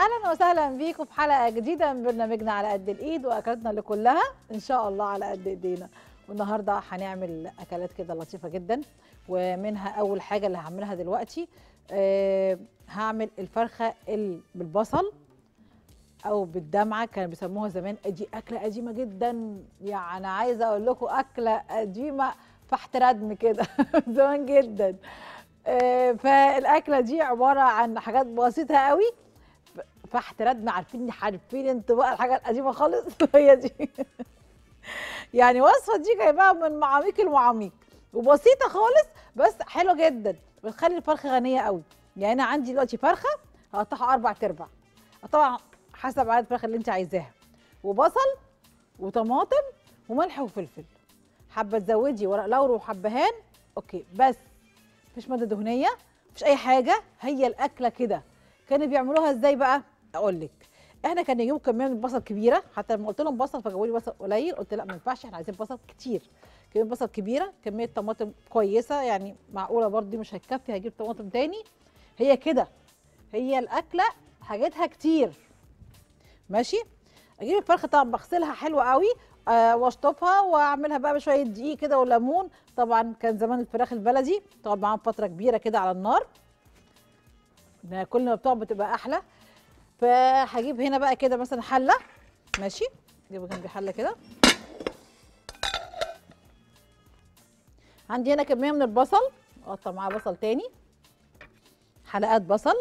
اهلا وسهلا بيكم في حلقه جديده من برنامجنا على قد الايد واكلاتنا اللي كلها ان شاء الله على قد ايدينا والنهارده هنعمل اكلات كده لطيفه جدا ومنها اول حاجه اللي هعملها دلوقتي أه هعمل الفرخه ال- بالبصل او بالدمعه كانوا بيسموها زمان دي اكله قديمه جدا يعني عايزه اقول لكم اكله قديمه فحت ردم كده زمان جدا آه، فالاكله دي عباره عن حاجات بسيطه قوي فحت ردم عارفين عارفين انتوا بقى الحاجه القديمه خالص هي دي يعني وصفه دي جايباها من معاميق المعاميق وبسيطه خالص بس حلوه جدا بتخلي الفرخه غنيه قوي يعني انا عندي دلوقتي فرخه هقطعها اربع تربع طبعا حسب عدد الفراخ اللي انت عايزاها وبصل وطماطم وملح وفلفل حابه تزودي ورق لورو وحبهان اوكي بس مفيش ماده دهنيه مفيش اي حاجه هي الاكله كده كانوا بيعملوها ازاي بقى اقول لك احنا كان يجيبوا كميه من البصل كبيره حتى لما قلت لهم بصل فجابوا لي بصل قليل قلت لا ما ينفعش احنا عايزين بصل كتير كميه بصل كبيره كميه طماطم كويسه يعني معقوله برضه دي مش هتكفي هجيب طماطم تاني هي كده هي الاكله حاجاتها كتير ماشي اجيب الفرخه طبعا بغسلها حلوه قوي آه واشطفها واعملها بقى بشويه دقيق كده وليمون طبعا كان زمان الفراخ البلدي تقعد معاهم فتره كبيره كده على النار إنها كل ما بتقعد بتبقى احلى فهجيب هنا بقى كده مثلا حله ماشي اجيب جنبي حله كده عندي هنا كميه من البصل اقطع معاه بصل تاني حلقات بصل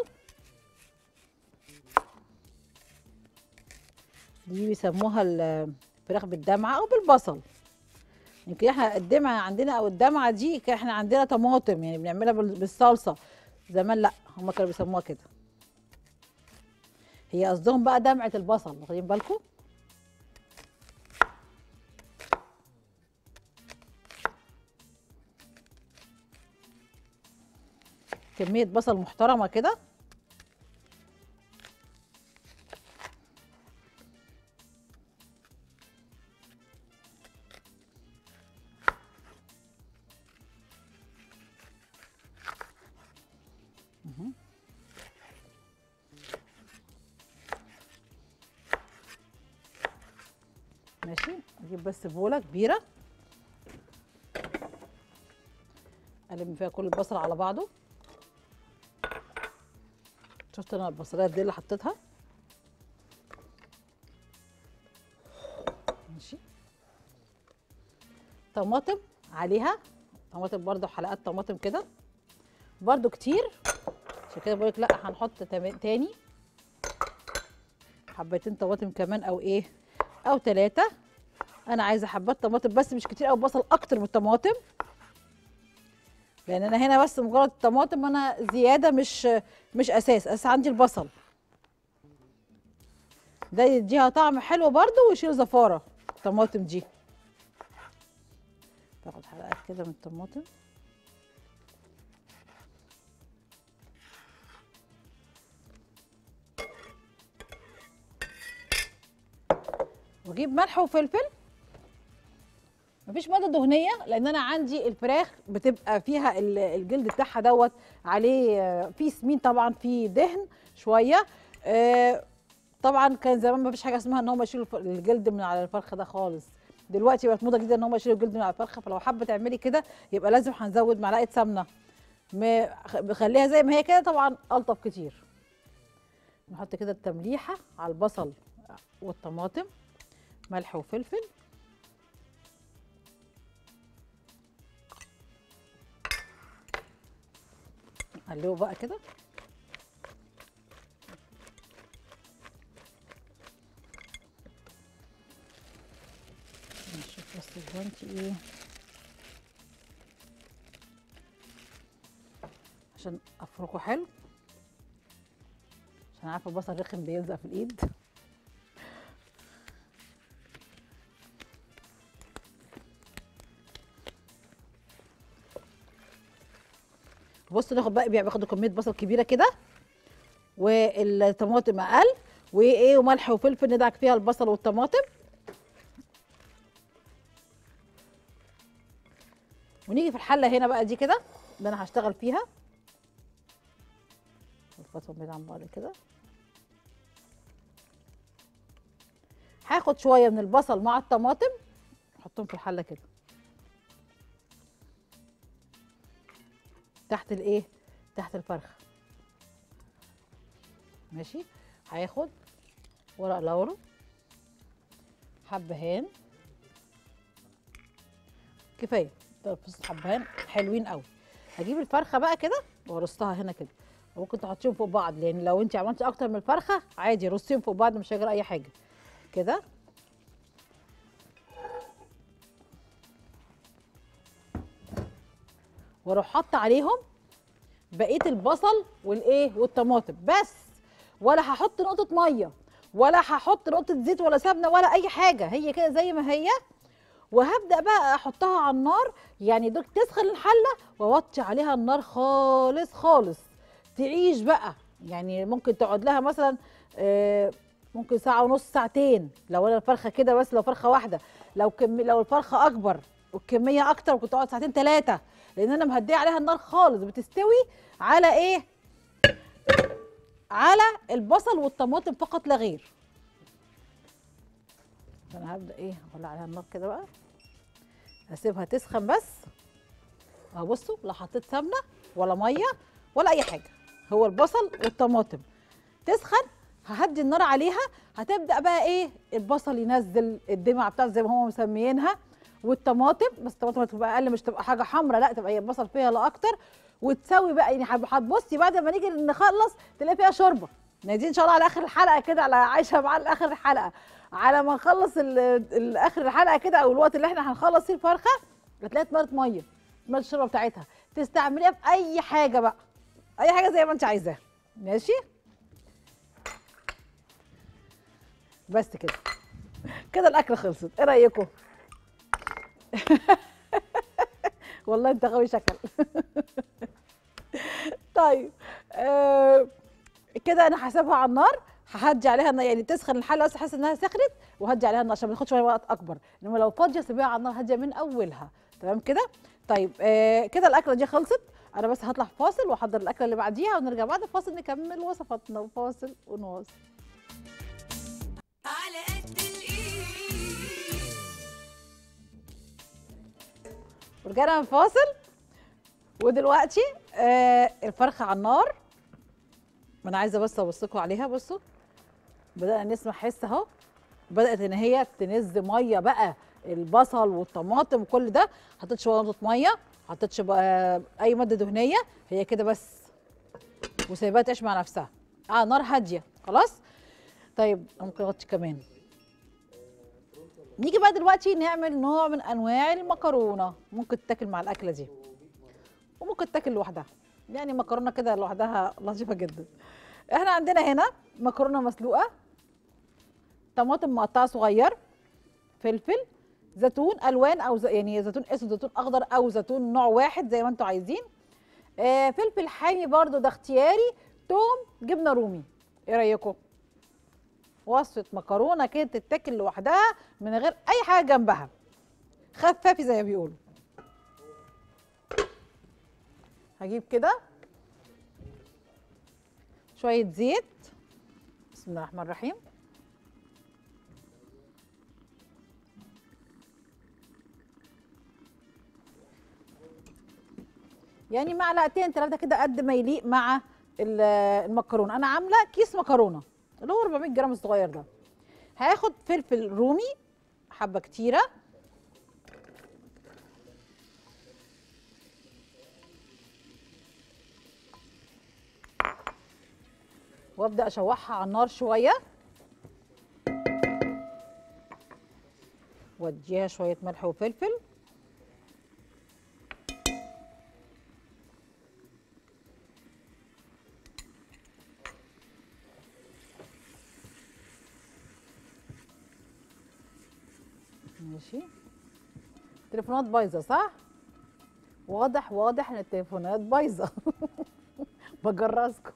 دي بيسموها الفراخ بالدمعه او بالبصل يمكن احنا الدمعه عندنا او الدمعه دي كان احنا عندنا طماطم يعني بنعملها بال- بالصلصه زمان لا هم كانوا بيسموها كده هي قصدهم بقى دمعه البصل واخدين بالكم كميه بصل محترمه كده ماشي اجيب بس بوله كبيره الم فيها كل البصل على بعضه شفت انا البصلايه دي اللي حطيتها ماشي طماطم عليها طماطم برضو حلقات طماطم كده برضو كتير عشان كده بقولك لا هنحط تم- تاني حبتين طماطم كمان او ايه او ثلاثة انا عايزه حبات طماطم بس مش كتير او بصل اكتر من الطماطم لان انا هنا بس مجرد الطماطم انا زياده مش مش اساس اساس عندي البصل ده يديها طعم حلو برضو ويشيل زفاره الطماطم دي باخد حلقات كده من الطماطم واجيب ملح وفلفل مفيش ماده دهنيه لان انا عندي الفراخ بتبقى فيها ال- الجلد بتاعها دوت عليه آه، فيه سمين طبعا فيه دهن شويه آه، طبعا كان زمان مفيش حاجه اسمها ان هم يشيلوا الف- الجلد من على الفرخه ده خالص دلوقتي بقت موضه جدا ان هم يشيلوا الجلد من على الفرخه فلو حابه تعملي كده يبقى لازم هنزود معلقه سمنه م- خ- بخليها زي ما هي كده طبعا الطف كتير نحط كده التمليحه على البصل والطماطم ملح وفلفل قلبه بقى كده نشوف بس الجوانتي ايه عشان افركه حلو عشان عارفه البصل رخم بيلزق في الايد بصوا ناخد بقى بياخدوا كميه بصل كبيره كده والطماطم اقل وايه وملح وفلفل ندعك فيها البصل والطماطم ونيجي في الحله هنا بقى دي كده اللي انا هشتغل فيها الفصل بعيد عن بعض كده هاخد شويه من البصل مع الطماطم احطهم في الحله كده تحت الايه تحت الفرخه ماشي هاخد ورق لورو حبهان كفايه بص حبهان حلوين قوي هجيب الفرخه بقى كده وارصها هنا كده ممكن تحطيهم فوق بعض لان لو انت عملتي اكتر من الفرخه عادي رصيهم فوق بعض مش هيجرى اي حاجه كده واروح حاطه عليهم بقيه البصل والايه والطماطم بس ولا هحط نقطه ميه ولا هحط نقطه زيت ولا سمنه ولا اي حاجه هي كده زي ما هي وهبدا بقى احطها على النار يعني دوك تسخن الحله واوطي عليها النار خالص خالص تعيش بقى يعني ممكن تقعد لها مثلا آه، ممكن ساعه ونص ساعتين لو انا الفرخه كده بس لو فرخه واحده لو كم لو الفرخه اكبر والكميه اكتر ممكن تقعد ساعتين ثلاثه لان انا مهديه عليها النار خالص بتستوي على ايه على البصل والطماطم فقط لا غير فانا هبدا ايه اولع عليها النار كده بقى اسيبها تسخن بس اهو بصوا لا حطيت سمنه ولا ميه ولا اي حاجه هو البصل والطماطم تسخن ههدي النار عليها هتبدا بقى ايه البصل ينزل الدمعه بتاعته زي ما هم مسميينها والطماطم بس الطماطم تبقى اقل مش تبقى حاجه حمراء لا تبقى هي البصل فيها لا اكتر وتسوي بقى يعني هتبصي بعد ما نيجي نخلص تلاقي فيها شوربه يعني دي ان شاء الله على اخر الحلقه كده على عايشه معانا لاخر الحلقه على ما نخلص ال- ال- اخر الحلقه كده او الوقت اللي احنا هنخلص فيه الفرخه هتلاقي اتمرت ميه اتمرت الشوربه بتاعتها تستعمليها في اي حاجه بقى اي حاجه زي ما انت عايزاها ماشي بس كده كده الاكل خلصت ايه رايكم والله انت غاوي شكل طيب آه كده انا هسيبها على النار ههدي عليها النار يعني تسخن الحله بس احس انها سخنت وهدي عليها النار عشان ما تاخدش شويه وقت اكبر انما لو فاضيه سيبيها على النار هاديه من اولها تمام كده طيب آه كده الاكله دي خلصت انا بس هطلع فاصل واحضر الاكله اللي بعديها ونرجع بعد الفاصل نكمل وصفاتنا فاصل ونواصل على قد الايد ورجعنا من فاصل ودلوقتي آه الفرخه على النار ما انا عايزه بس ابص لكم عليها بصوا بدانا نسمع حس اهو بدات ان هي تنز ميه بقى البصل والطماطم وكل ده حطيت شويه نقطه ميه حطيتش بقى اي ماده دهنيه هي كده بس وسايباها تعيش مع نفسها اه نار هاديه خلاص طيب ممكن اغطي كمان نيجي بقى دلوقتي نعمل نوع من انواع المكرونه ممكن تتاكل مع الاكله دي وممكن تاكل لوحدها يعني مكرونه كده لوحدها لطيفه جدا احنا عندنا هنا مكرونه مسلوقه طماطم مقطعه صغير فلفل زيتون الوان او ز... يعني زيتون اسود زيتون اخضر او زيتون نوع واحد زي ما انتم عايزين آه فلفل حامي برضو ده اختياري توم جبنه رومي ايه رايكم وصفه مكرونه كده تتاكل لوحدها من غير اي حاجه جنبها خفافي زي ما بيقولوا هجيب كده شويه زيت بسم الله الرحمن الرحيم يعني معلقتين ثلاثه كده قد ما يليق مع ال- المكرونه انا عامله كيس مكرونه اللي هو 400 جرام الصغير ده هاخد فلفل رومي حبه كتيره وابدا اشوحها على النار شويه واديها شويه ملح وفلفل ماشي تليفونات بايظه صح واضح واضح ان التليفونات بايظه بجرسكم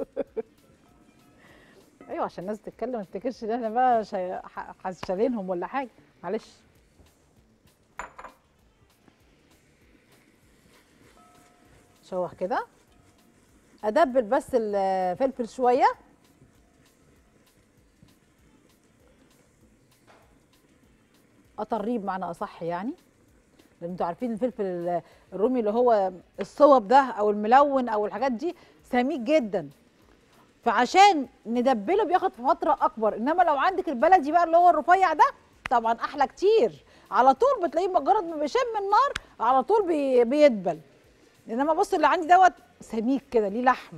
ايوه عشان الناس تتكلم ما تفتكرش ان احنا بقى شا- ح- ح- شايلينهم ولا حاجه معلش شوح كده ادبل بس الفلفل شويه اطريه بمعنى اصح يعني لان انتوا عارفين الفلفل ال- الرومي اللي هو الصوب ده او الملون او الحاجات دي سميك جدا فعشان ندبله بياخد فتره اكبر انما لو عندك البلدي بقى اللي هو الرفيع ده طبعا احلى كتير على طول بتلاقيه مجرد ما بيشم النار على طول بي بيدبل انما بص اللي عندي دوت سميك كده ليه لحم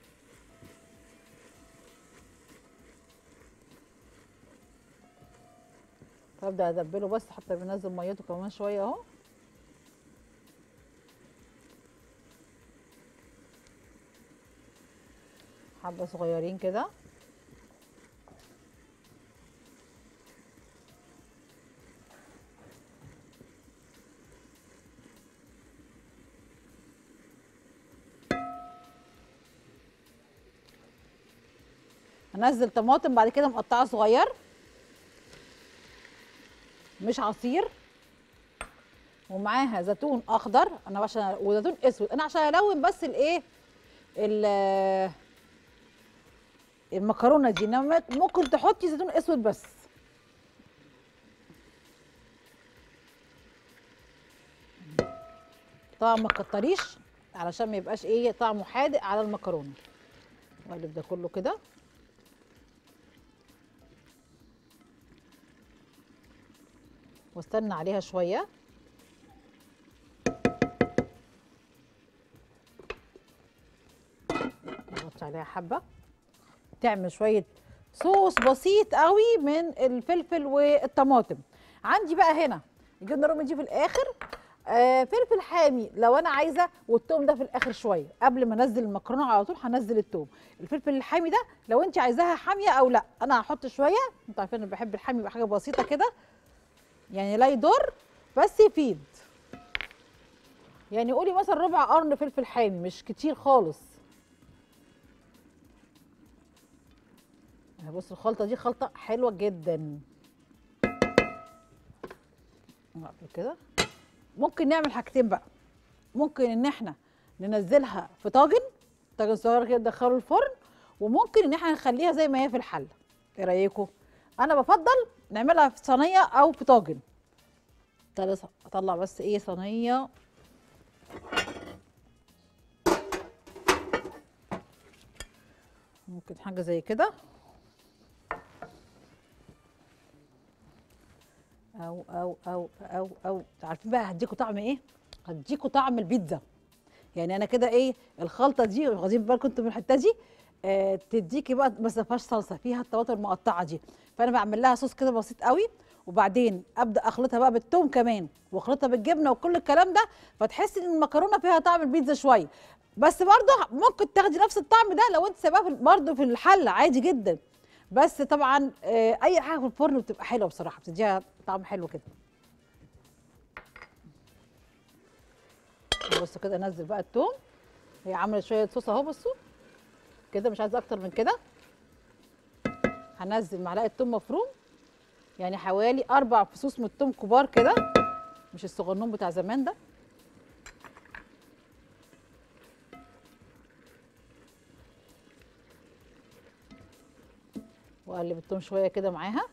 فابدا ادبله بس حتى بينزل ميته كمان شويه اهو حبه صغيرين كده هنزل طماطم بعد كده مقطعه صغير مش عصير ومعاها زيتون اخضر انا عشان وزيتون اسود انا عشان الون بس الايه ال- المكرونه دي انما ممكن تحطي زيتون اسود بس طبعا ما تكتريش علشان ما يبقاش ايه طعمه حادق على المكرونه واقلب ده كله كده واستنى عليها شويه نحط عليها حبه تعمل شويه صوص بسيط قوي من الفلفل والطماطم عندي بقى هنا الجبنه الرومي دي في الاخر آه فلفل حامي لو انا عايزه والثوم ده في الاخر شويه قبل ما انزل المكرونه على طول هنزل الثوم الفلفل الحامي ده لو انت عايزاها حاميه او لا انا هحط شويه انتوا عارفين انا بحب الحامي يبقى حاجه بسيطه كده يعني لا يضر بس يفيد يعني قولي مثلا ربع قرن فلفل حامي مش كتير خالص أهي بص الخلطه دي خلطه حلوه جدا نقفل كده ممكن نعمل حاجتين بقى ممكن ان احنا ننزلها في طاجن طاجن صغير كده ندخله الفرن وممكن ان احنا نخليها زي ما هي في الحله ايه رايكم انا بفضل نعملها في صينيه او في طاجن تعالى اطلع بس ايه صينيه ممكن حاجه زي كده او او او او او عارفين بقى هديكوا طعم ايه هديكوا طعم البيتزا يعني انا كده ايه الخلطه دي واخدين بالكم انتوا من الحته دي آه تديكي بقى بس ما فيهاش صلصه فيها الطماطم المقطعه دي فانا بعمل لها صوص كده بسيط قوي وبعدين ابدا اخلطها بقى بالثوم كمان واخلطها بالجبنه وكل الكلام ده فتحسي ان المكرونه فيها طعم البيتزا شويه بس برضه ممكن تاخدي نفس الطعم ده لو انت سايباها في- برضه في الحله عادي جدا بس طبعا آه اي حاجه في الفرن بتبقى حلوه بصراحه بتديها طعم حلو كده بصوا كده انزل بقى الثوم هي عملت شويه صوص اهو بصوا كده مش عايزه اكتر من كده هنزل معلقه ثوم مفروم يعني حوالي اربع فصوص من الثوم كبار كده مش الصغنون بتاع زمان ده واقلب الثوم شويه كده معاها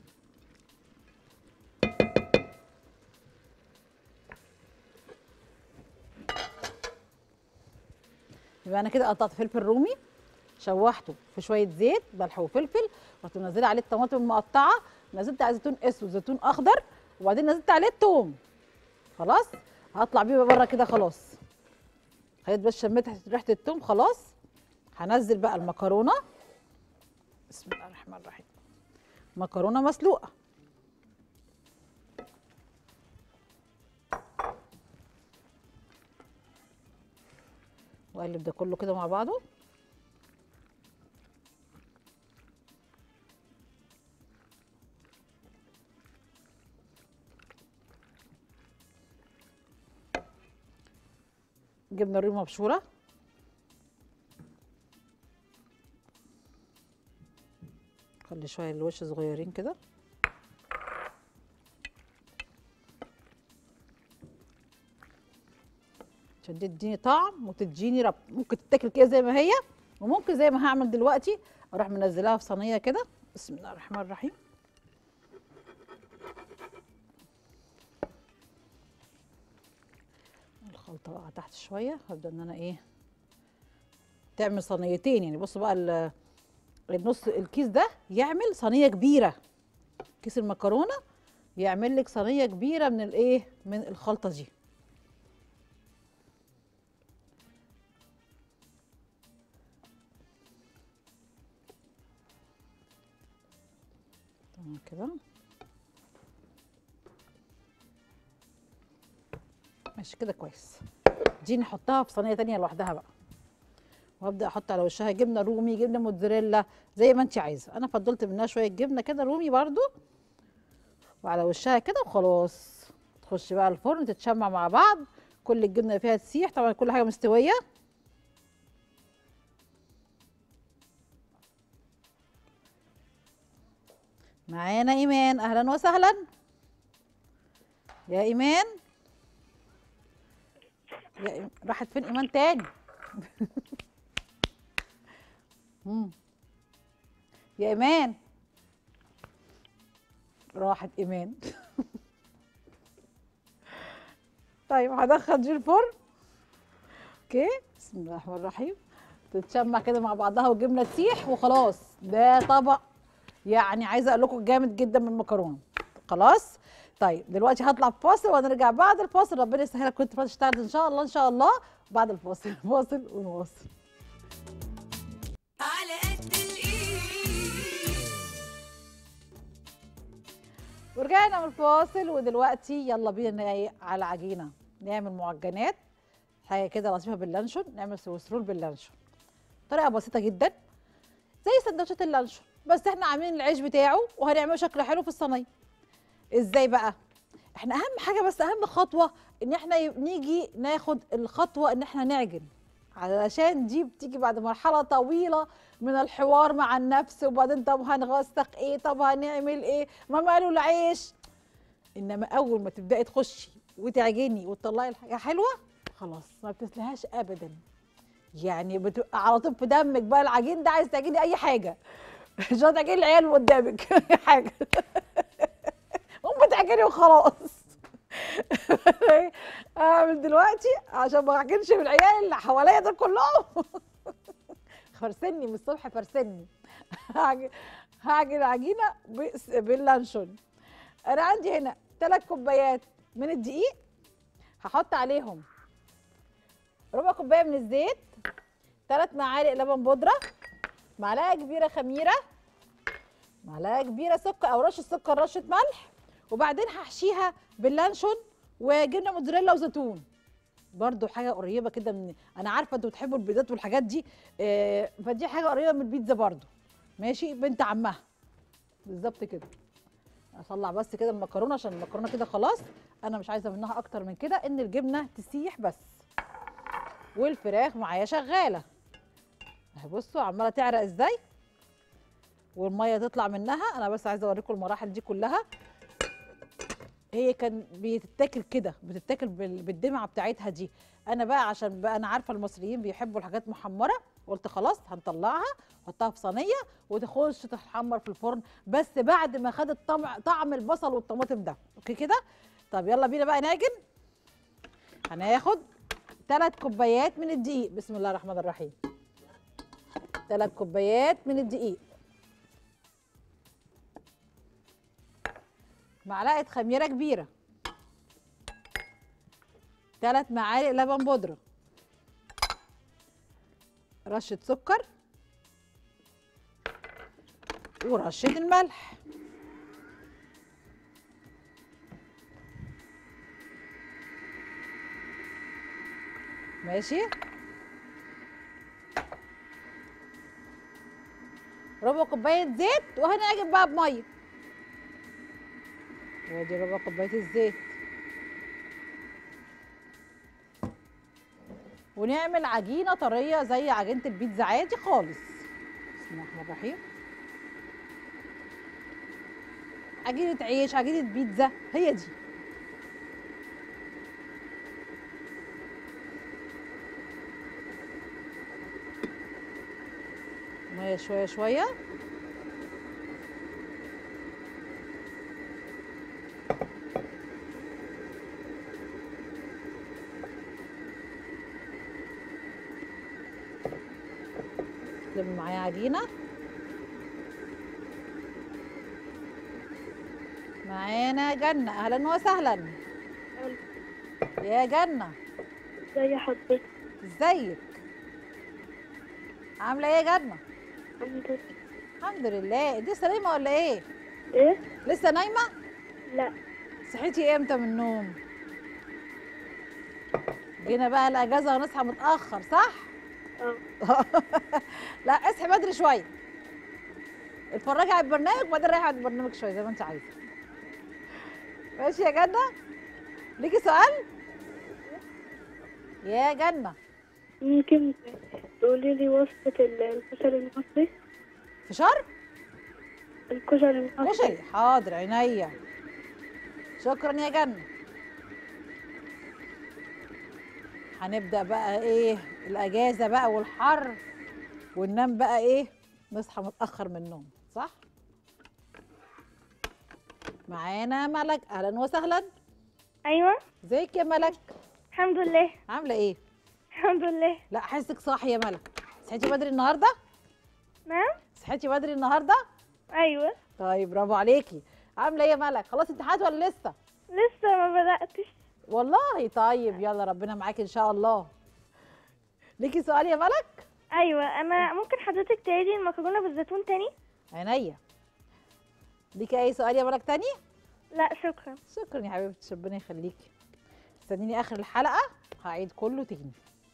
يبقى انا كده قطعت فلفل رومي شوحته في شويه زيت ملح وفلفل رحت منزله عليه الطماطم المقطعه نزلت عليه زيتون اسود زيتون اخضر وبعدين نزلت عليه الثوم خلاص هطلع بيه بره كده خلاص خليت بس شميت ريحه الثوم خلاص هنزل بقى المكرونه بسم الله الرحمن الرحيم مكرونه مسلوقه واقلب ده كله كده مع بعضه جبنه رومي مبشوره خلي شويه الوش صغيرين كده عشان دي تديني طعم وتديني رب ممكن تتاكل كده زي ما هي وممكن زي ما هعمل دلوقتي اروح منزلاها في صينيه كده بسم الله الرحمن الرحيم قلت بقى تحت شويه هبدا ان انا ايه تعمل صينيتين يعني بصوا بقى ال- النص الكيس ده يعمل صينيه كبيره كيس المكرونه يعمل لك صينيه كبيره من الايه من الخلطه دي تمام كده ماشي كده كويس دي نحطها في صينيه تانية لوحدها بقى وابدا احط على وشها جبنه رومي جبنه موتزاريلا زي ما انت عايزه انا فضلت منها شويه جبنه كده رومي برضو وعلى وشها كده وخلاص تخش بقى الفرن تتشمع مع بعض كل الجبنه اللي فيها تسيح طبعا كل حاجه مستويه معانا ايمان اهلا وسهلا يا ايمان يا إيمان. راحت فين ايمان تاني مم. يا ايمان راحت ايمان طيب هدخل دي الفرن اوكي بسم الله الرحمن الرحيم تتشمع كده مع بعضها والجبنه تسيح وخلاص ده طبق يعني عايزه اقول لكم جامد جدا من المكرونه خلاص طيب دلوقتي هطلع فاصل وهنرجع بعد الفاصل ربنا يسهلك كنت تشتغل ان شاء الله ان شاء الله بعد الفاصل فاصل ونواصل على قد الايد ورجعنا من الفاصل ودلوقتي يلا بينا ايه على عجينه نعمل معجنات حاجه كده لطيفه باللانشون نعمل سويسرول باللانشون طريقه بسيطه جدا زي سندوتشات اللانشون بس احنا عاملين العيش بتاعه وهنعمله شكله حلو في الصينيه ازاي بقى احنا اهم حاجه بس اهم خطوه ان احنا ي- نيجي ناخد الخطوه ان احنا نعجن علشان دي بتيجي بعد مرحله طويله من الحوار مع النفس وبعدين طب هنغسق ايه طب هنعمل ايه ما ماله العيش انما اول ما تبداي تخشي وتعجني وتطلعي الحاجه حلوه خلاص ما بتسلهاش ابدا يعني بتبقى على طول في دمك بقى العجين ده عايز تعجني اي حاجه مش هتعجني العيال اللي قدامك اي حاجه قوم تعجني وخلاص اعمل دلوقتي عشان ما اعجنش من العيال اللي حواليا دول كلهم فرسني من الصبح فرسني هعجن هعجن عجينه بس- باللانشون انا عندي هنا ثلاث كوبايات من الدقيق هحط عليهم ربع كوبايه من الزيت ثلاث معالق لبن بودره معلقه كبيره خميره معلقه كبيره سكر او رشه سكر رشه ملح وبعدين هحشيها باللانشون وجبنه موتزاريلا وزيتون برضو حاجه قريبه كده من انا عارفه انتوا بتحبوا البيضات والحاجات دي آه، فدي حاجه قريبه من البيتزا برضو ماشي بنت عمها بالظبط كده اطلع بس كده المكرونه عشان المكرونه كده خلاص انا مش عايزه منها اكتر من كده ان الجبنه تسيح بس والفراخ معايا شغاله اهي بصوا عماله تعرق ازاي والميه تطلع منها انا بس عايزه اوريكم المراحل دي كلها هي كان بتتاكل كده بتتاكل بال- بالدمعه بتاعتها دي انا بقى عشان بقى انا عارفه المصريين بيحبوا الحاجات محمره قلت خلاص هنطلعها نحطها في صينيه وتخش تتحمر في الفرن بس بعد ما خدت طعم طعم البصل والطماطم ده اوكي كده طب يلا بينا بقى نعجن هناخد ثلاث كوبايات من الدقيق بسم الله الرحمن الرحيم ثلاث كوبايات من الدقيق معلقه خميره كبيره ثلاث معالق لبن بودره رشه سكر ورشه الملح ماشي ربع كوبايه زيت وهنعجن بقى بميه وادي ربع كوبايه الزيت ونعمل عجينه طريه زي عجينه البيتزا عادي خالص بسم الله الرحمن الرحيم عجينه عيش عجينه بيتزا هي دي ميه شويه شويه تلم معايا عجينه معانا جنة أهلا وسهلا يا جنة ازي حضرتك ازيك عاملة ايه يا جنة الحمد لله الحمد لله انت لسه نايمة ولا ايه ايه لسه نايمة لا صحيتي امتى من النوم جينا بقى الاجازة ونصحى متأخر صح اه لا اصحي بدري شوية اتفرجي على البرنامج وبعدين رايحة على البرنامج شوية زي ما انت عايزة ماشي يا جنة ليكي سؤال يا جنة ممكن تقولي لي وصفة ال- الكشري المصري فشار الكشري المصري كشري حاضر عينيا شكرا يا جنة هنبدأ بقى ايه الأجازة بقى والحر وننام بقى ايه نصحى متأخر من النوم صح؟ معانا ملك أهلا وسهلا ايوه ازيك يا ملك الحمد لله عاملة ايه؟ الحمد لله لا حاسك صاحي يا ملك صحيتي بدري النهاردة؟ نعم صحيتي بدري النهاردة؟ ايوه طيب برافو عليكي عاملة ايه يا ملك؟ خلاص امتحانات ولا لسه؟ لسه ما بدأتش والله طيب يلا ربنا معاك ان شاء الله ليكي سؤال يا ملك ايوه انا ممكن حضرتك تعيدي المكرونه بالزيتون تاني عينيا ليكي اي سؤال يا ملك تاني لا شكرا شكرا يا حبيبتي ربنا يخليكي استنيني اخر الحلقه هعيد كله تاني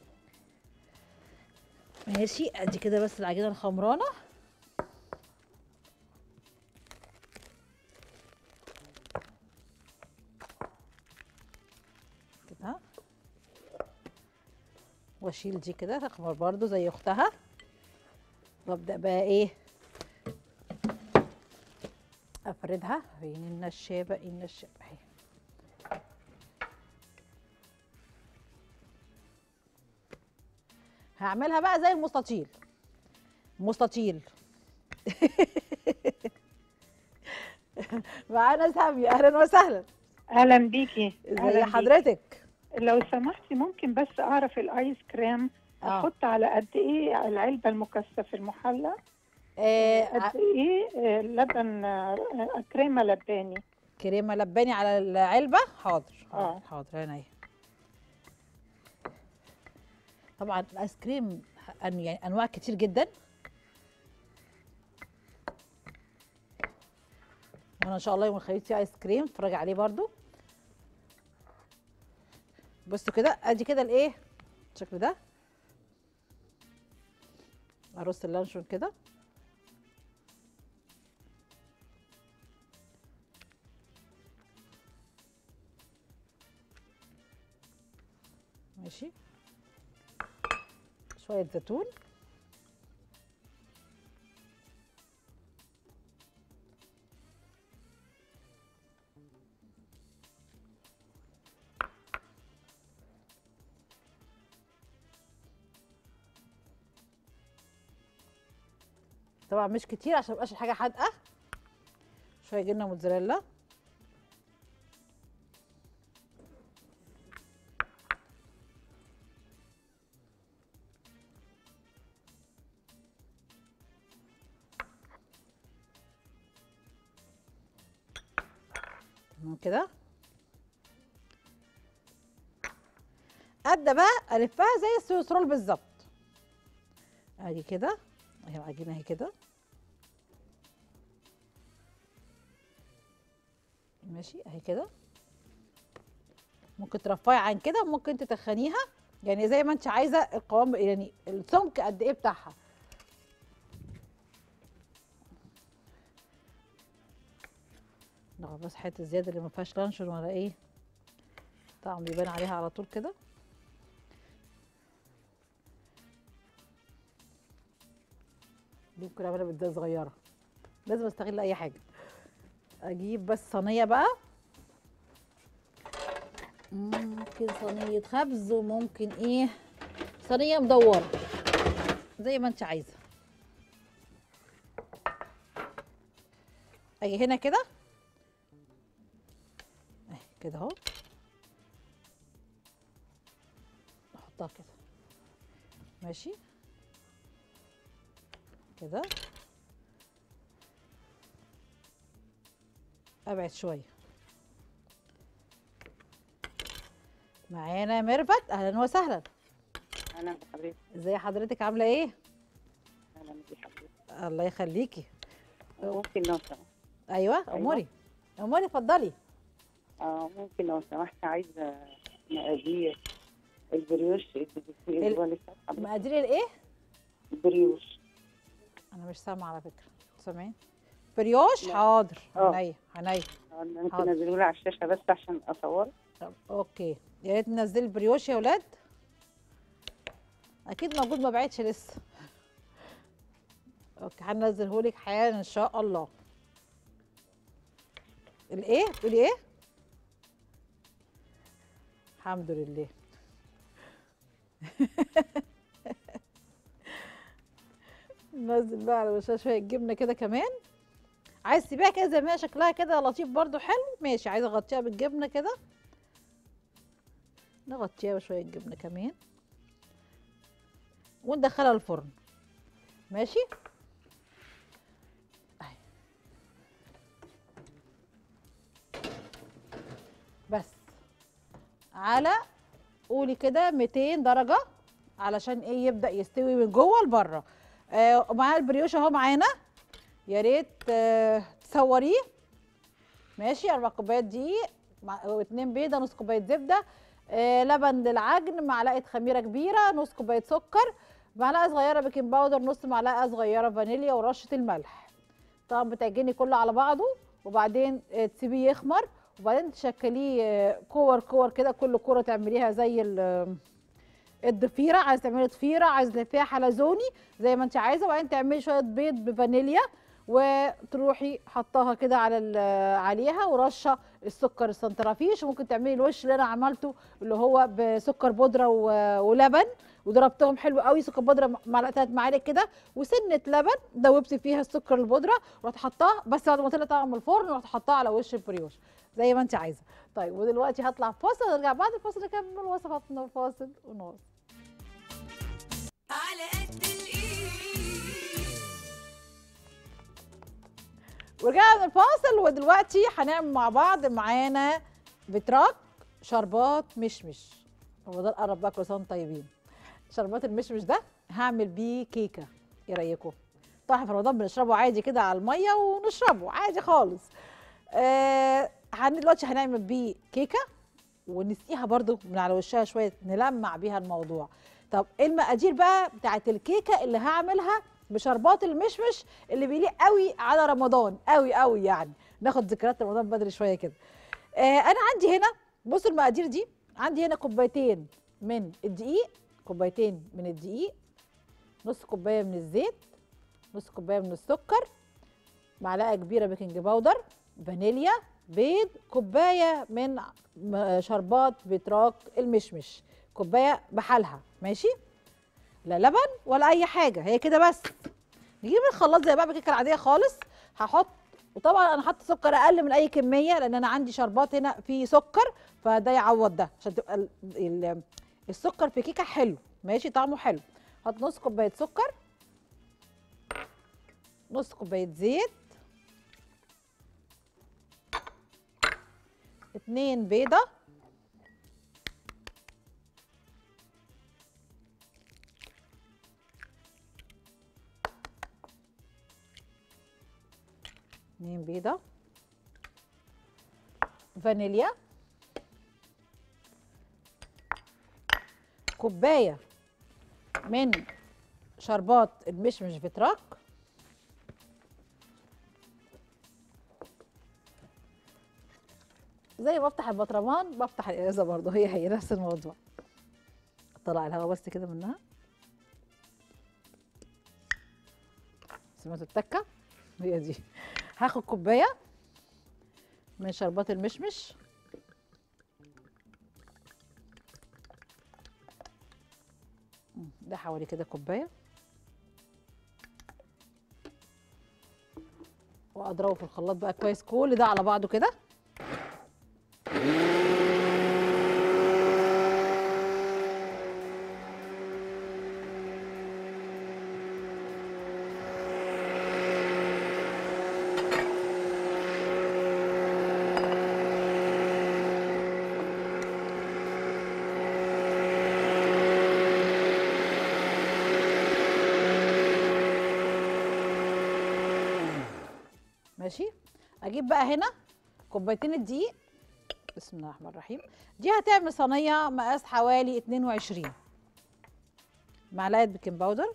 ماشي ادي كده بس العجينه الخمرانه كده واشيل دي كده تخمر برضو زي اختها وابدا بقى ايه افردها بين النشابه النشابه اهي هعملها بقى زي المستطيل مستطيل معانا سامية اهلا وسهلا اهلا بيكي ازي أهلاً حضرتك بيكي. لو سمحتي ممكن بس اعرف الايس كريم اه احط على قد ايه العلبه المكثفه المحلى آه، قد ايه آه، لبن آه، كريمه لباني كريمه لباني على العلبه حاضر حاضر آه. حاضر عينيا طبعا الايس كريم أن- يعني انواع كتير جدا وانا ان شاء الله يوم الخميس في ايس كريم اتفرج عليه برضو بصوا كده ادي كده الايه الشكل ده ارص اللانشون كده ماشي شوية زيتون طبعا مش كتير عشان ميبقاش الحاجة حادقة شوية جبنة موتزاريلا تمام كده ابدا بقى الفها زي السويسرول بالظبط اجي كده اهي العجينه اهي كده ماشي اهي كده ممكن ترفعي عن كده وممكن تتخنيها يعني زي ما انت عايزه القوام يعني السمك قد ايه بتاعها ناخد بس حته الزياده اللي ما فيهاش لانشون ولا ايه طعم بيبان عليها على طول كده دي ممكن اعملها بيتزا صغيره لازم استغل اي حاجه اجيب بس صينيه بقى ممكن صينيه خبز وممكن ايه صينيه مدوره زي ما انت عايزه اجي هنا كده اهي كده اهو احطها كده ماشي كده ابعد شويه معانا ميرفت اهلا وسهلا اهلا بحضرتك ازي حضرتك عامله ايه اهلا بحضرتك الله يخليكي ممكن لو سمحت ايوه اموري اموري اتفضلي اه ممكن لو سمحت عايزه مقادير البريوش اللي في ال- الاسبوع اللي فات حضرتك. مقادير الايه البريوش انا مش سامعه على فكره سامعين بريوش لا. حاضر اه. عينيا عينيا آه، ممكن حاضر. تنزلوا لي على الشاشه بس عشان اصور طب اوكي يا ريت ننزلي البريوش يا ولاد اكيد موجود ما بعتش لسه اوكي هننزله لك حالا ان شاء الله الايه بتقولي ايه الحمد لله ننزل بقى على وشها شويه جبنه كده كمان عايز تسيبيها كده زي ما هي شكلها كده لطيف برضو حلو ماشي عايزه اغطيها بالجبنه كده نغطيها بشويه جبنه كمان وندخلها الفرن ماشي أهي. بس على قولي كده 200 درجه علشان ايه يبدا يستوي من جوه لبره آه ومعانا البريوش اهو معانا يا ريت آه تصوريه ماشي اربع كوبايات دقيق مع واتنين بيضه نص كوبايه زبده آه لبن للعجن معلقه خميره كبيره نص كوبايه سكر معلقه صغيره بيكنج باودر نص معلقه صغيره فانيليا ورشه الملح طبعا بتعجني كله على بعضه وبعدين آه، تسيبيه يخمر وبعدين تشكليه آه، كور كور كده كل كوره تعمليها زي ال- الضفيره عايز تعملي ضفيره عايز فيها حلزوني زي ما انت عايزه وبعدين تعملي شويه بيض بفانيليا وتروحي حطاها كده على ال- عليها ورشه السكر السنترافيش وممكن تعملي الوش اللي انا عملته اللي هو بسكر بودره و- ولبن وضربتهم حلو قوي سكر بودره معلقه ثلاث معالق كده وسنه لبن دوبت فيها السكر البودره ورحت حطاها بس بعد ما طلع طبعا من الفرن رحت حطاها على وش البريوش زي ما انت عايزه طيب ودلوقتي هطلع فاصل ونرجع بعد الفاصل نكمل وصفاتنا فاصل ونواصل على قد الايد ورجعنا من الفاصل ودلوقتي هنعمل مع بعض معانا بتراك شربات مشمش رمضان قرب بقى كل سنه وانتم طيبين شربات المشمش ده هعمل بيه كيكه ايه رايكم طبعا في رمضان بنشربه عادي كده على الميه ونشربه عادي خالص آه هن- دلوقتي هنعمل بيه كيكه ونسقيها برضو من على وشها شويه نلمع بيها الموضوع طب ايه المقادير بقى بتاعت الكيكه اللي هعملها بشربات المشمش اللي بيليق قوي على رمضان قوي قوي يعني ناخد ذكريات رمضان بدري شويه كده آه انا عندي هنا بصوا المقادير دي عندي هنا كوبايتين من الدقيق كوبايتين من الدقيق نص كوبايه من الزيت نص كوبايه من السكر معلقه كبيره بيكنج باودر فانيليا بيض كوبايه من م- شربات بتراك المشمش كوبايه بحالها ماشي لا لبن ولا اي حاجه هي كده بس نجيب الخلاط زي بقى الكيكه العاديه خالص هحط وطبعا انا حاطه سكر اقل من اي كميه لان انا عندي شربات هنا فيه سكر فده يعوض ده عشان تبقى ال- ال- السكر في كيكه حلو ماشي طعمه حلو حط نص كوبايه سكر نص كوبايه زيت اتنين بيضه اتنين بيضة فانيليا كوباية من شربات المشمش فيتراك زي ما بفتح البطرمان بفتح الازازه برضه هي هي نفس الموضوع طلع الهواء بس كده منها سمعتوا التكه هي دي هاخد كوبايه من شربات المشمش مم، ده حوالي كده كوبايه واضربه في الخلاط بقى كويس كل ده على بعضه كده ماشي اجيب بقى هنا كوبايتين الدقيق بسم الله الرحمن الرحيم دي هتعمل صينيه مقاس حوالي 22 معلقه بيكنج باودر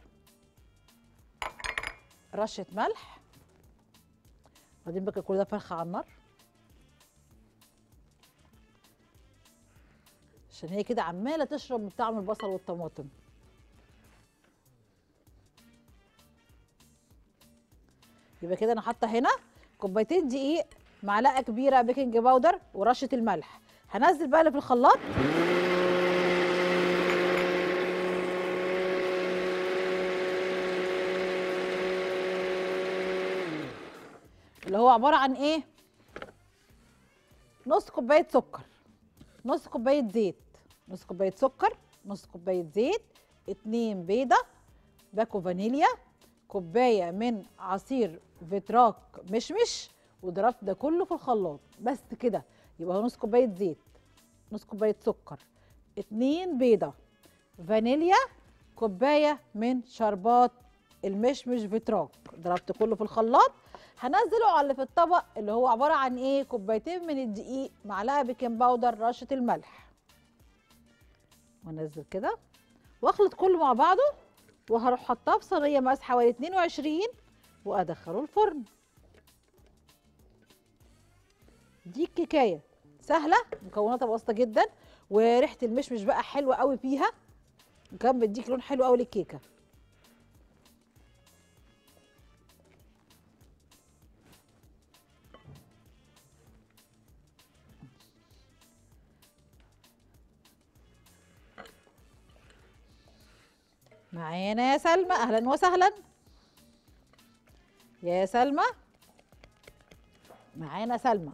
رشه ملح بعدين بقى كل ده فرخه على النار عشان هي كده عماله تشرب من طعم البصل والطماطم يبقى كده انا حاطه هنا كوبايتين دقيق معلقه كبيره بيكنج باودر ورشه الملح هنزل بقى اللي في الخلاط اللي هو عباره عن ايه نص كوبايه سكر نص كوبايه زيت نص كوبايه سكر نص كوبايه زيت اتنين بيضه باكو فانيليا كوبايه من عصير فيتراك مشمش وضربت ده كله في الخلاط بس كده يبقى هو نص كوبايه زيت نص كوبايه سكر اتنين بيضه فانيليا كوبايه من شربات المشمش فيتراك ضربت كله في الخلاط هنزله على اللي في الطبق اللي هو عباره عن ايه كوبايتين من الدقيق معلقه بيكنج باودر رشه الملح وانزل كده واخلط كله مع بعضه وهروح حطاه في صينيه مقاس حوالي 22 وادخله الفرن دي الكيكايه سهله مكوناتها بسيطه جدا وريحه المشمش بقى حلوه قوي فيها وكان بيديك لون حلو قوي للكيكه معانا يا سلمى اهلا وسهلا يا سلمى معانا سلمى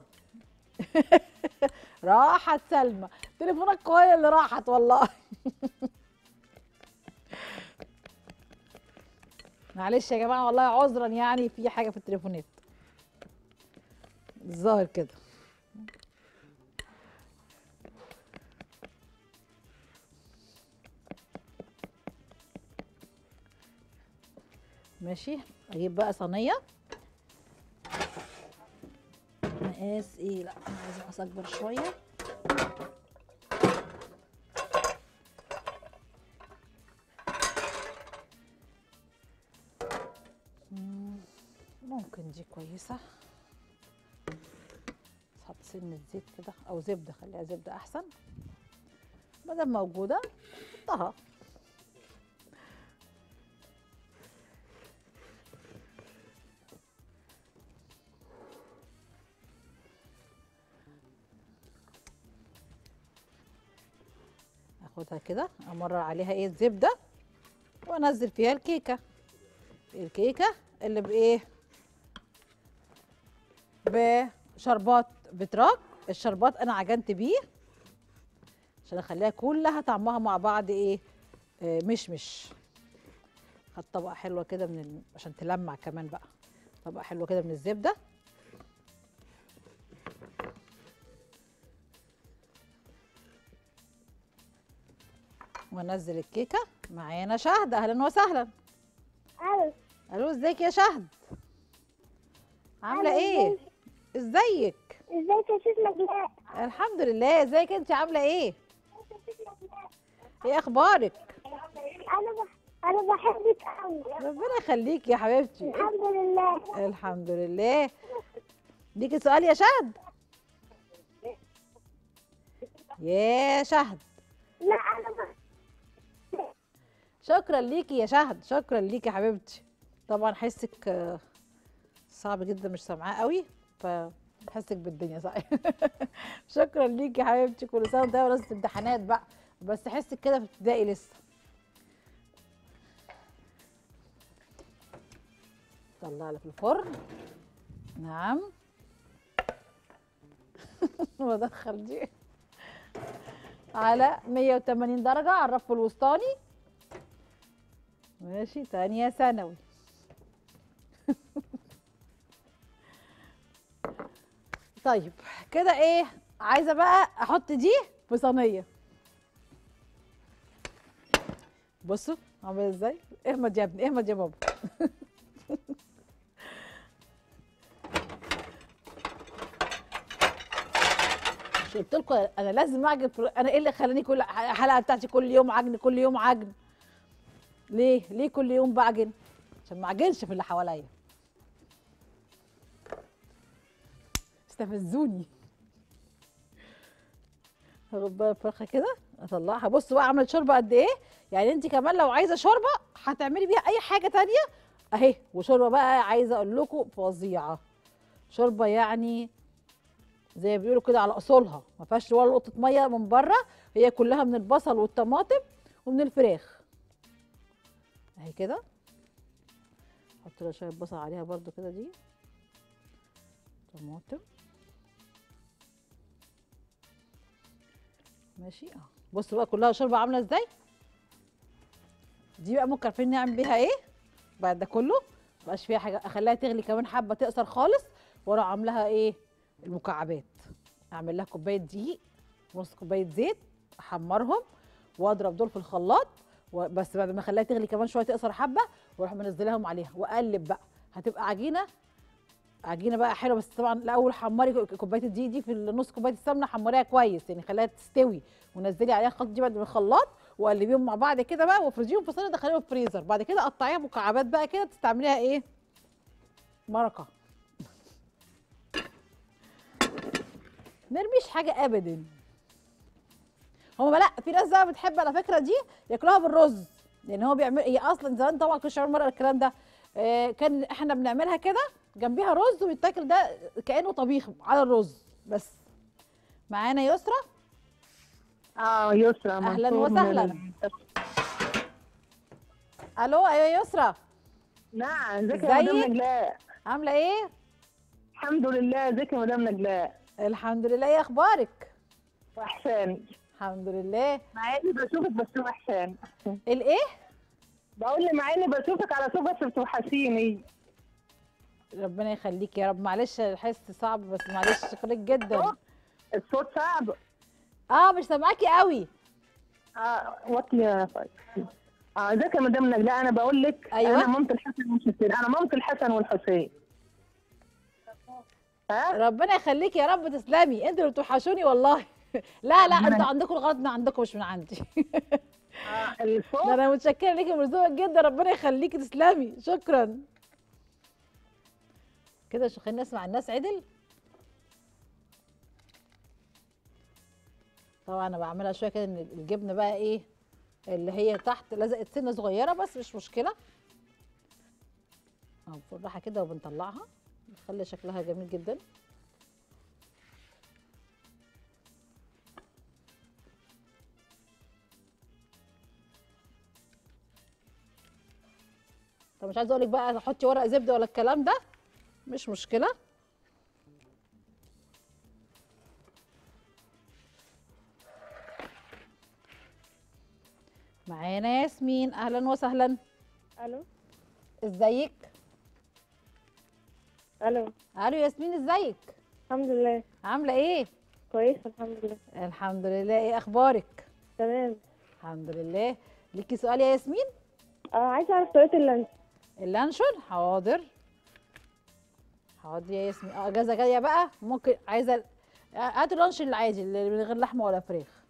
راحت سلمى تليفونك هي اللي راحت والله معلش يا جماعه والله عذرا يعني في حاجه في التليفونات الظاهر كده ماشي اجيب بقى صينيه مقاس ايه لا انا عايزه مقاس اكبر شويه مم، ممكن دي كويسه بس احط سنه زيت كده او زبده خليها زبده احسن مادام موجوده حطها اخدها كده امرر عليها ايه الزبده وانزل فيها الكيكه الكيكه اللي بايه بشربات بتراك الشربات انا عجنت بيه عشان اخليها كلها طعمها مع بعض ايه آه مشمش خد طبقه حلوه كده من ال... عشان تلمع كمان بقى طبقه حلوه كده من الزبده وانزل الكيكه معانا شهد اهلا وسهلا الو الو ازيك يا شهد عامله أهلا، ايه ازيك ازيك يا شيخ نجلاء الحمد لله ازيك انت عامله ايه ايه اخبارك انا بح... انا بحبك قوي ربنا يخليك يا حبيبتي الحمد لله الحمد لله ليكي سؤال يا شهد يا شهد لا انا بح... شكرا ليكي يا شهد شكرا ليكي يا حبيبتي طبعا حسك آه، صعب جدا مش سامعاه قوي فحسك بالدنيا صحيح شكرا ليكي يا حبيبتي كل سنه وانت طيبه لسه امتحانات بقى بس حسك كده في ابتدائي لسه طلع لك الفرن نعم بدخل دي على 180 درجة على الرف الوسطاني ماشي تانية ثانوي طيب كده ايه عايزة بقى احط دي في صينية بصوا عامل ازاي اهمد يا ابني اهمد يا بابا مش قلت لكم انا لازم اعجن في- انا ايه اللي خلاني كل الحلقه بتاعتي كل يوم عجن كل يوم عجن ليه ليه كل يوم بعجن عشان ما اعجنش في اللي حواليا استفزوني هاخد بقى الفرخه كده اطلعها بصوا بقى عملت شوربه قد ايه يعني انت كمان لو عايزه شوربه هتعملي بيها اي حاجه تانية اهي وشوربه بقى عايزه اقول لكم فظيعه شوربه يعني زي ما بيقولوا كده على اصولها ما فيهاش ولا نقطه ميه من بره هي كلها من البصل والطماطم ومن الفراخ اهي كده احط لها شويه بصل عليها برضو كده دي طماطم ماشي اه بصوا بقى كلها شوربه عامله ازاي دي بقى ممكن عارفين نعمل بيها ايه بعد ده كله مبقاش فيها حاجه اخليها تغلي كمان حبه تقصر خالص واروح عاملاها ايه المكعبات اعمل لها كوبايه دقيق نص كوبايه زيت احمرهم واضرب دول في الخلاط و- بس بعد ما اخليها تغلي كمان شويه تقصر حبه واروح منزلاهم عليها واقلب بقى هتبقى عجينه عجينه بقى حلوه بس طبعا الاول حمري كوبايه الدقيق دي في النص كوبايه السمنه حمريها كويس يعني خليها تستوي ونزلي عليها الخلطه دي بعد من الخلاط وقلبيهم مع بعض كده بقى وافرزيهم في صينيه دخليهم الفريزر بعد كده قطعيها مكعبات بقى كده تستعمليها ايه مرقه نرميش حاجه ابدا هو لا في ناس بقى بتحب على فكره دي ياكلوها بالرز لان هو بيعمل هي اصلا زمان طبعا كنتش عامل مره الكلام ده آه كان احنا بنعملها كده جنبيها رز ويتاكل ده كانه طبيخ على الرز بس معانا يسرا اه يسرا أهلاً منصور من وسهلاً. ال- الو ايوه يا يسرا نعم ازيك يا مدام ازيك؟ نجلاء عامله ايه الحمد لله ازيك يا مدام نجلاء الحمد لله ايه اخبارك وحشان الحمد لله مع اني بشوفك بس وحشان الايه بقول لي مع اني بشوفك على صوت بس بتوحشيني ربنا يخليك يا رب معلش الحس صعب بس معلش شكرا جدا الصوت صعب اه مش سامعاكي قوي اه وطي يا فايز اه ازيك يا مدام نجلاء انا بقول لك أيوة. انا مامة الحسن والحسين انا مامة الحسن والحسين ها ربنا يخليك يا رب تسلمي انتوا اللي بتوحشوني والله لا لا انتوا عندكم الغلط من عندكم مش من عندي آه ده الصوت انا متشكره ليكي ومرزوقه جدا ربنا يخليكي تسلمي شكرا كده شو خلينا نسمع الناس عدل طبعا انا بعملها شويه كده ان الجبنه بقى ايه اللي هي تحت لزقت سنه صغيره بس مش مشكله اهو بالراحه كده وبنطلعها بتخلي شكلها جميل جدا طب مش عايزه اقول لك بقى تحطي ورق زبده ولا الكلام ده مش مشكله معانا ياسمين اهلا وسهلا الو ازيك الو الو ياسمين ازيك الحمد لله عامله ايه كويسه الحمد لله الحمد لله ايه اخبارك تمام الحمد لله ليكي سؤال يا ياسمين اه عايزه اعرف طريقه اللانش اللانشون حاضر حاضر يا ياسمين اه اجازه جايه بقى ممكن عايزه هاتوا اللانشون العادي اللي من غير لحمه ولا فراخ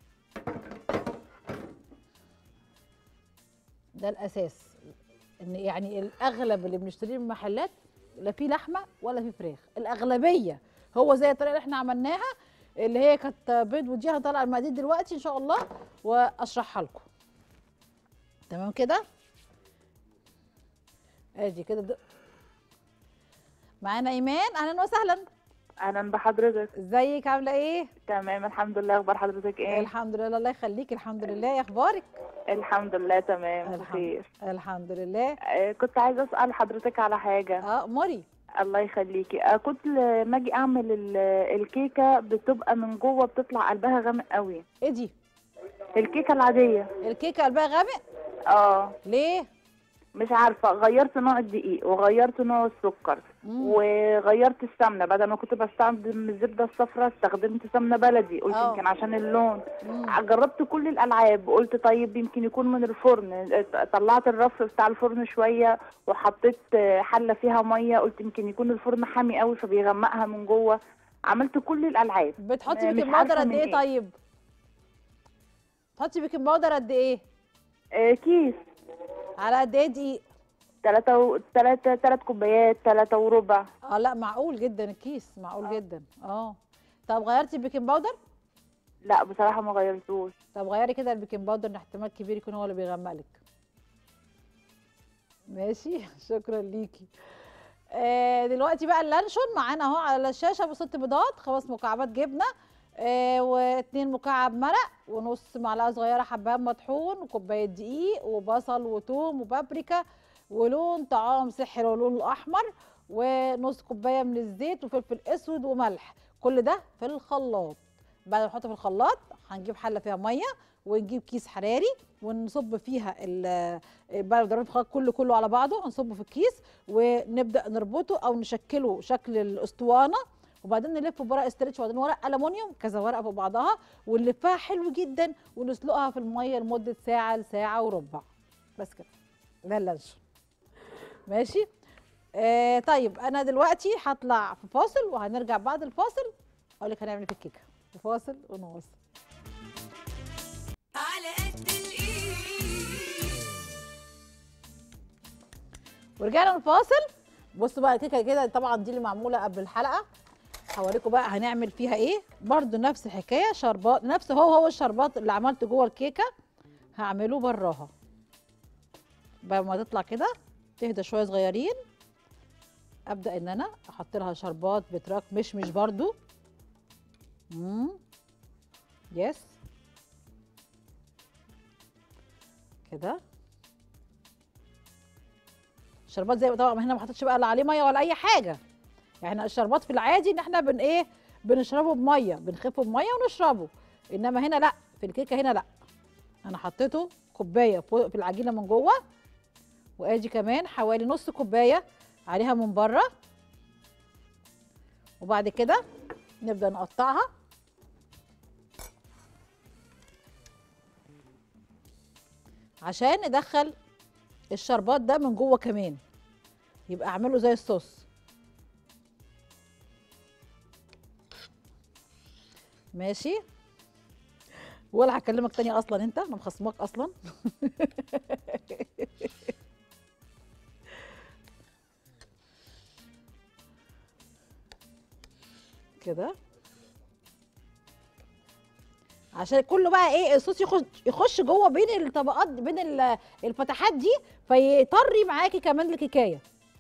ده الاساس ان يعني الاغلب اللي بنشتريه من المحلات لا فيه لحمه ولا فيه فراخ الاغلبيه هو زي الطريقه اللي احنا عملناها اللي هي كانت بيض ودي هطلع المقادير دلوقتي ان شاء الله واشرحها لكم تمام كده ادي كده د- معانا ايمان اهلا وسهلا اهلا بحضرتك ازيك عامله ايه تمام الحمد لله اخبار حضرتك ايه الحمد لله الله يخليك الحمد لله ايه اخبارك الحمد لله تمام الحمد, بخير الحمد لله آه، كنت عايزه اسال حضرتك على حاجه اه موري الله يخليكي آه، كنت لما اجي اعمل ال- الكيكه بتبقى من جوه بتطلع قلبها غامق قوي ايه دي الكيكه العاديه الكيكه قلبها غامق اه ليه مش عارفه غيرت نوع الدقيق وغيرت نوع السكر مم. وغيرت السمنه بدل ما كنت بستخدم الزبده الصفراء استخدمت سمنه بلدي قلت آه. يمكن عشان اللون مم. جربت كل الالعاب قلت طيب يمكن يكون من الفرن طلعت الرف بتاع الفرن شويه وحطيت حله فيها ميه قلت يمكن يكون الفرن حامي قوي فبيغمقها من جوه عملت كل الالعاب بتحطي مش بيكنج عارفة باودر قد من ايه إيه. طيب تحطي بيكنج باودر قد ايه آه كيس على قد ايه دقيق ثلاثة و... ثلاثة ثلاث كوبايات ثلاثة وربع اه لا معقول جدا الكيس معقول جدا اه طب غيرتي البيكنج باودر لا بصراحة ما غيرتوش طب غيري كده البيكنج باودر ان احتمال كبير يكون هو اللي بيغمق لك ماشي شكرا ليكي آه دلوقتي بقى اللانشون معانا اهو على الشاشه بست بيضات خمس مكعبات جبنه آه واتنين مكعب مرق ونص معلقه صغيره حبهان مطحون وكوبايه دقيق وبصل وثوم وبابريكا ولون طعام سحر ولون الاحمر ونص كوبايه من الزيت وفلفل اسود وملح كل ده في الخلاط بعد ما نحطه في الخلاط هنجيب حله فيها ميه ونجيب كيس حراري ونصب فيها ال- بعد ما ضربنا الخلاط كله كله على بعضه هنصبه في الكيس ونبدا نربطه او نشكله شكل الاسطوانه وبعدين نلف بورق استرتش وبعدين ورق الومنيوم كذا ورقه فوق بعضها ونلفها حلو جدا ونسلقها في الميه لمده ساعه لساعه وربع بس كده ده اللانشون ماشي آه طيب انا دلوقتي هطلع في فاصل وهنرجع بعد الفاصل اقول لك هنعمل إيه في الكيكه في فاصل ونواصل على قد الايد ورجعنا من الفاصل بصوا بقى الكيكه كده طبعا دي اللي معموله قبل الحلقه هوريكم بقى هنعمل فيها ايه برضو نفس الحكايه شربات نفس هو هو الشربات اللي عملته جوه الكيكه هعمله براها بعد ما تطلع كده تهدى شويه صغيرين ابدا ان انا احط لها شربات بتراك مشمش برضو امم يس كده الشربات زي طبعا هنا ما حطيتش بقى لا عليه ميه ولا اي حاجه يعني الشربات في العادي ان احنا بن ايه بنشربه بميه بنخفه بميه ونشربه انما هنا لا في الكيكه هنا لا انا حطيته كوبايه فوق في العجينه من جوه وادي كمان حوالي نص كوبايه عليها من بره وبعد كده نبدا نقطعها عشان ندخل الشربات ده من جوه كمان يبقى اعمله زي الصوص ماشي ولا هكلمك تاني اصلا انت انا مخصماك اصلا كده عشان كله بقى ايه الصوص يخش يخش جوه بين الطبقات بين ال- الفتحات دي فيطري معاكي كمان الكيكايه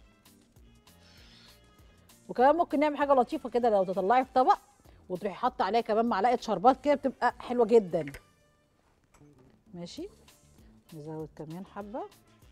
وكمان ممكن نعمل حاجه لطيفه كده لو تطلعي في طبق وتروحي حاطه عليها كمان معلقه شربات كده بتبقى حلوه جدا ماشي نزود كمان حبه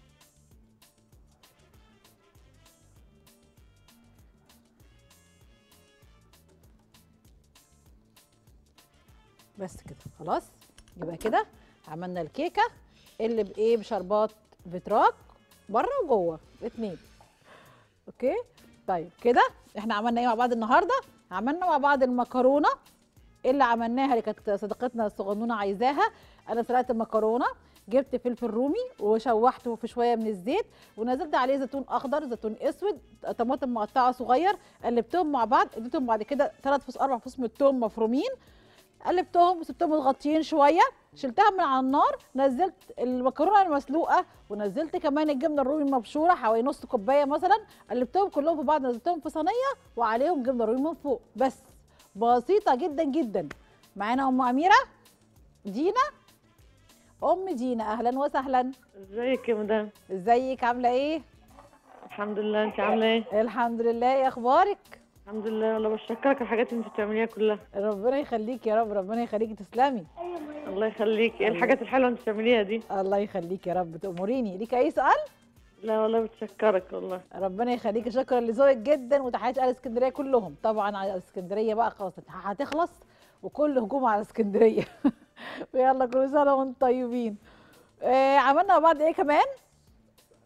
بس كده خلاص يبقى كده عملنا الكيكه اللي بايه بشربات فيتراك بره وجوه اتنين اوكي طيب كده احنا عملنا ايه مع بعض النهارده عملنا مع بعض المكرونه اللي عملناها اللي كانت صديقتنا الصغنونه عايزاها انا سلقت المكرونه جبت فلفل رومي وشوحته في شويه من الزيت ونزلت عليه زيتون اخضر زيتون اسود طماطم مقطعه صغير قلبتهم مع بعض اديتهم بعد كده ثلاث فص اربع فص من الثوم مفرومين قلبتهم وسبتهم متغطيين شويه شلتها من على النار نزلت المكرونه المسلوقه ونزلت كمان الجبنه الرومي المبشوره حوالي نص كوبايه مثلا قلبتهم كلهم في بعض نزلتهم في صينيه وعليهم جبنه رومي من فوق بس بسيطه جدا جدا معانا ام اميره دينا ام دينا اهلا وسهلا ازيك يا مدام ازيك عامله ايه الحمد لله انت عامله ايه الحمد لله ايه اخبارك الحمد لله والله بشكرك على الحاجات اللي انت بتعمليها كلها ربنا يخليك يا رب ربنا يخليكي تسلمي الله يخليك ايه الحاجات الحلوه اللي انت بتعمليها دي الله يخليك يا رب تأمريني ليك اي سؤال لا والله بتشكرك والله ربنا يخليكي شكرا لذوقك جدا وتحياتي اهل اسكندريه كلهم طبعا على اسكندريه بقى خلاص هتخلص وكل هجوم على اسكندريه يلا كل سنه وانتم طيبين آه عملنا مع بعض ايه كمان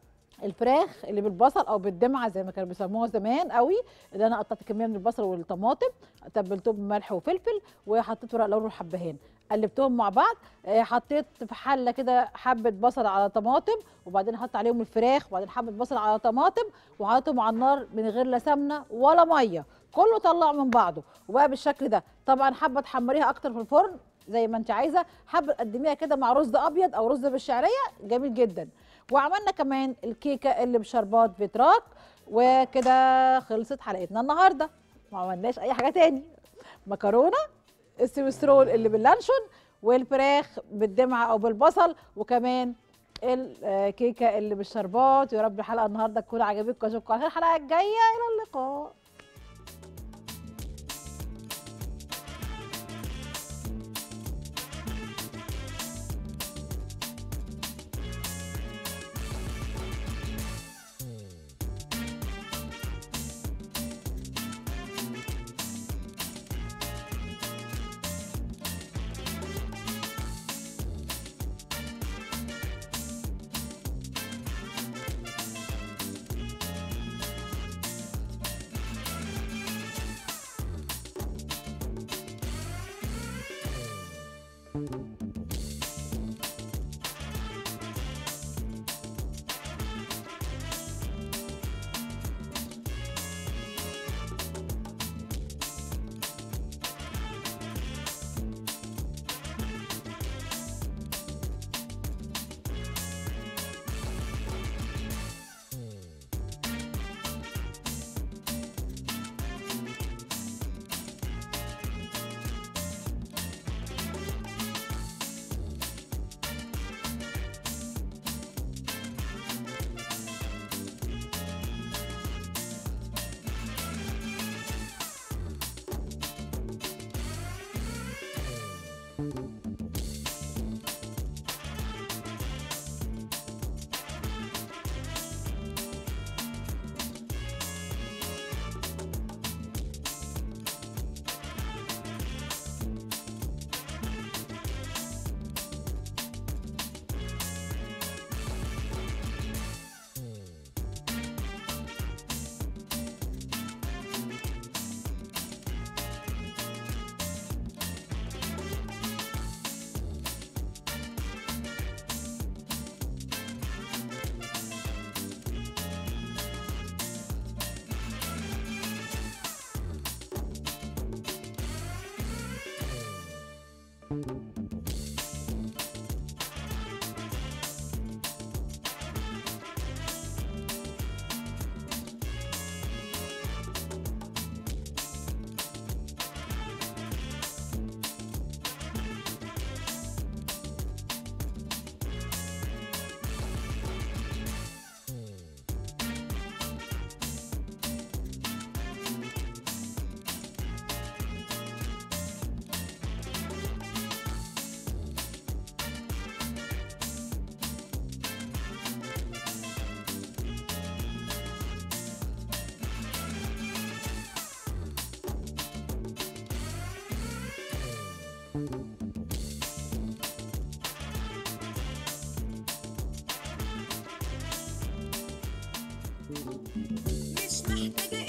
الفراخ اللي بالبصل او بالدمعه زي ما كانوا بيسموها زمان قوي اللي انا قطعت كميه من البصل والطماطم تبلتهم بملح وفلفل وحطيت ورق لورا وحبهان قلبتهم مع بعض آه، حطيت في حله كده حبه بصل على طماطم وبعدين حط عليهم الفراخ وبعدين حبه بصل على طماطم وحطيتهم على النار من غير لا سمنه ولا ميه كله طلع من بعضه وبقى بالشكل ده طبعا حابه تحمريها اكتر في الفرن زي ما انت عايزه حابه تقدميها كده مع رز ابيض او رز بالشعريه جميل جدا وعملنا كمان الكيكه اللي بشربات فيتراك وكده خلصت حلقتنا النهارده ما عملناش اي حاجه تاني مكرونه السويسرول اللي باللانشون والفراخ بالدمعه او بالبصل وكمان الكيكه اللي بالشربات يا رب الحلقه النهارده تكون عجبتكم اشوفكم على خير الحلقه الجايه الى اللقاء مش محتاجة